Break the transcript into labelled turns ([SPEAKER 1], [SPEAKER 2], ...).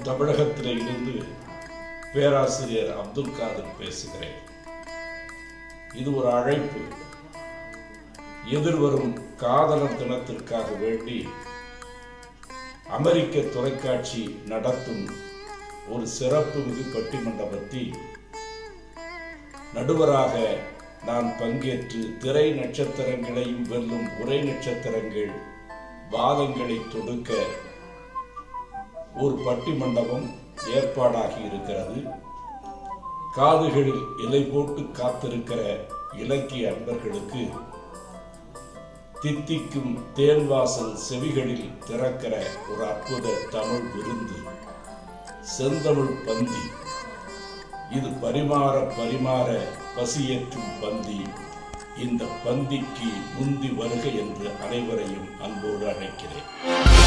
[SPEAKER 1] தமிழகத்தில் இருந்து பேராசிரியர் அப்துல் காதர் பேசுகிறேன் இது ஒரு அழைப்பு எதிர்வரும் காதலர் தினத்திற்காக வேண்டி அமெரிக்க தொலைக்காட்சி நடத்தும் ஒரு சிறப்பு மிகு பட்டிமண்டபத்தில் நடுவராக நான் பங்கேற்று திரை நட்சத்திரங்களையும் வெல்லும் உரை நட்சத்திரங்கள் வாதங்களை தொடுக்க ஒரு பட்டிமண்டபம் ஏற்பாடாகி இருக்கிறது காதுகளில் இலை போட்டு காத்திருக்கிற இலக்கிய அன்பர்களுக்கு தித்திக்கும் தேன்வாசல் செவிகளில் திறக்கிற ஒரு அற்புத தமிழ் விருந்து செந்தமிழ் பந்தி இது பரிமாற பரிமாற பசியேற்றும் பந்தி இந்த பந்திக்கு முந்தி வருக என்று அனைவரையும் அன்போடு அழைக்கிறேன்